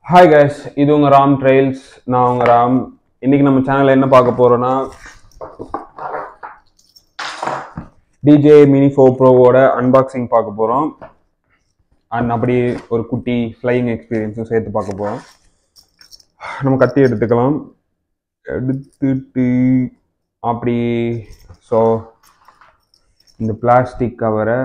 Hi guys இது உங்கள் Ram trails நான் உங்கள் ராம் இன்னைக்கு நம்ம சேனலில் என்ன பார்க்க போகிறோன்னா டிஜே மினி ஃபோ ப்ரோவோட அன்பாக்சிங் பார்க்க போகிறோம் அண்ட் அப்படி ஒரு குட்டி ஃப்ளையிங் எக்ஸ்பீரியன்ஸும் சேர்த்து பார்க்க போகிறோம் நம்ம கத்தி எடுத்துக்கலாம் எடுத்துட்டு அப்படி ஸோ இந்த பிளாஸ்டிக் கவரை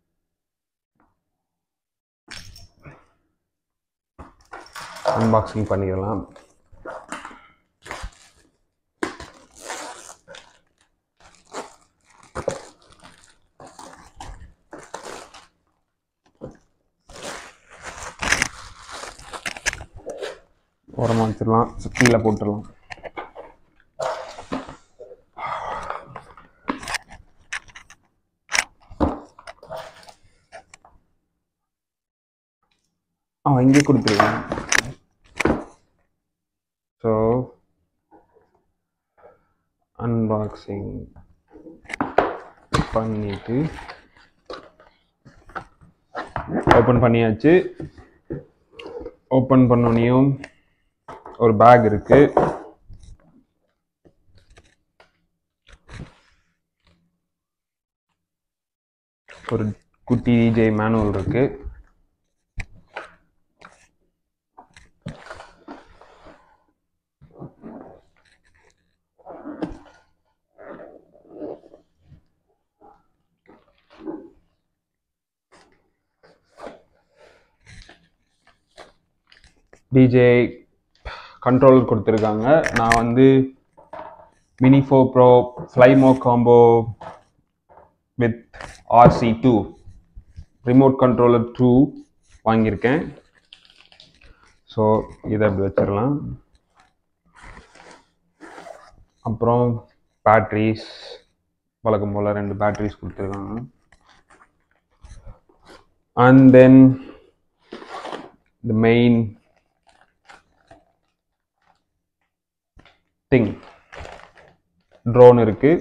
அன்பாக்சிங் பண்ணிடலாம் ஓரமாக வச்சிடலாம் கீழே போட்டுடலாம் ஆ இங்கே கொடுத்துருக்கேன் ஸோ அன்பாக்சிங் பண்ணிட்டு ஓப்பன் பண்ணியாச்சு ஓப்பன் பண்ணோனையும் ஒரு பேக் இருக்கு ஒரு குட்டி டிஜே மேனுவல் இருக்கு டிஜே கண்ட்ரோல் கொடுத்துருக்காங்க நான் வந்து மினி ஃபோ pro Flymo combo with RC two remote controller too வாங்கியிருக்கேன் ஸோ இதை அப்படி வச்சிடலாம் அப்புறம் பேட்ரிஸ் வழக்கம் போல் ரெண்டு பேட்ரிஸ் கொடுத்துருக்காங்க and then the main thing drone இருக்கு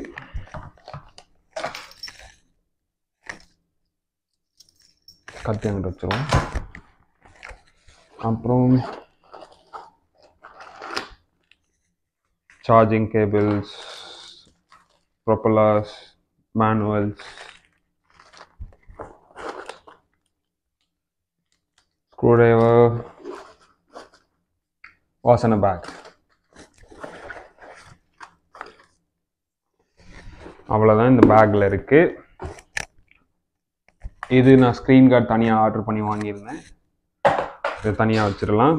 கத்தி அங்கிட்டு வச்சிருவோம் அப்புறம் charging cables propellers manuals screwdriver was in a bag அவ்வளோதான் இந்த பேக்கில் இருக்கு இது நான் ஸ்க்ரீன் கார்டு தனியாக ஆர்டர் பண்ணி வாங்கியிருந்தேன் இது தனியாக வச்சிடலாம்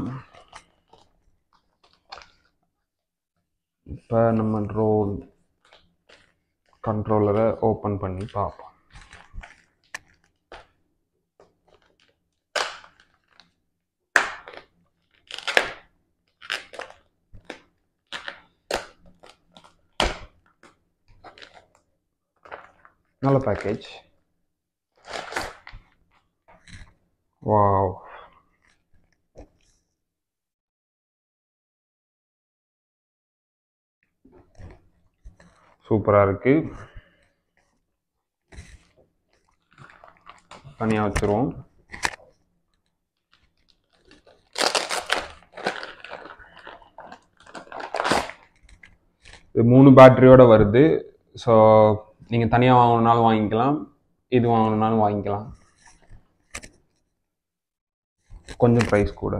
இப்போ நம்ம ரோல் கண்ட்ரோலரை ஓப்பன் பண்ணி பார்ப்போம் நல்ல பேக்கேஜ் வாவ் சூப்பராக இருக்கு தனியாக வச்சுருவோம் இது மூணு பேட்டரியோட வருது ஸோ நீங்கள் தனியாக வாங்கணுன்னாலும் வாங்கிக்கலாம் இது வாங்கணுன்னாலும் வாங்கிக்கலாம் கொஞ்சம் ப்ரைஸ் கூட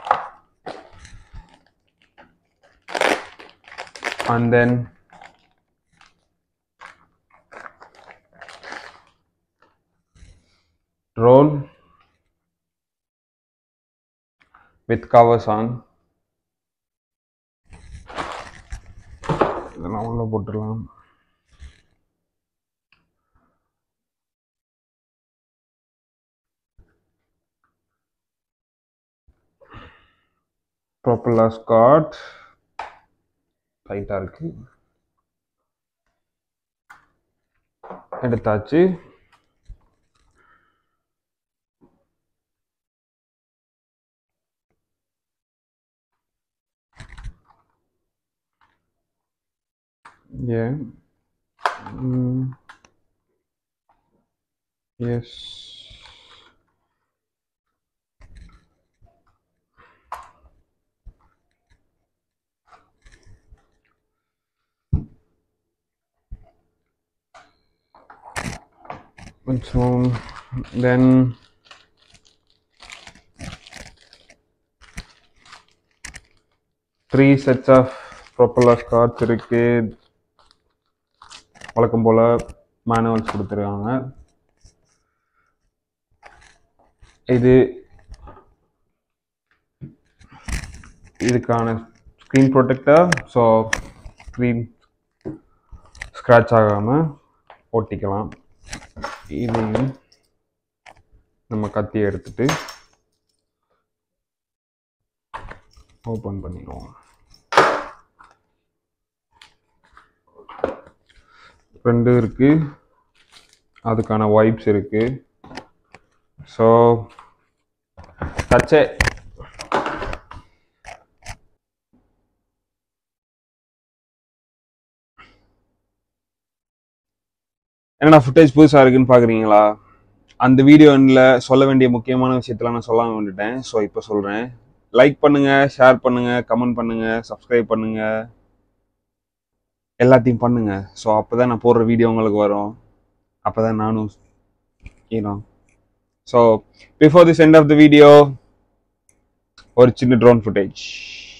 and then drone with covers on இதெல்லாம் உள்ள போட்டுடலாம் ப்ரொப்பலர் ஸ்காட் டைட்டாக இருக்கு எடுத்தாச்சு Yeah. Mm. Yes. கொஞ்சம் then three sets of propeller guards இருக்கு வழக்கம் போல் மேனுவல்ஸ் கொடுத்துருக்காங்க இது இதுக்கான screen protector so screen scratch ஆகாமல் ஒட்டிக்கலாம் இதையும் நம்ம கத்தி எடுத்துட்டு ஓப்பன் பண்ணிடுவோம் ரெண்டு இருக்கு அதுக்கான வைப்ஸ் இருக்கு ஸோ தச்சே என்னடா ஃபுட்டேஜ் புதுசாக இருக்குன்னு பார்க்குறீங்களா அந்த வீடியோவில் சொல்ல வேண்டிய முக்கியமான விஷயத்தெல்லாம் நான் சொல்லாம வந்துட்டேன் ஸோ இப்போ சொல்கிறேன் லைக் பண்ணுங்க ஷேர் பண்ணுங்க கமெண்ட் பண்ணுங்க சப்ஸ்கிரைப் பண்ணுங்க எல்லாத்தையும் பண்ணுங்க ஸோ அப்போ தான் நான் போடுற வீடியோ உங்களுக்கு வரும் அப்போ தான் நானும் ஈனோ so before the end of the video ஒரு சின்ன ட்ரோன் ஃபுட்டேஜ்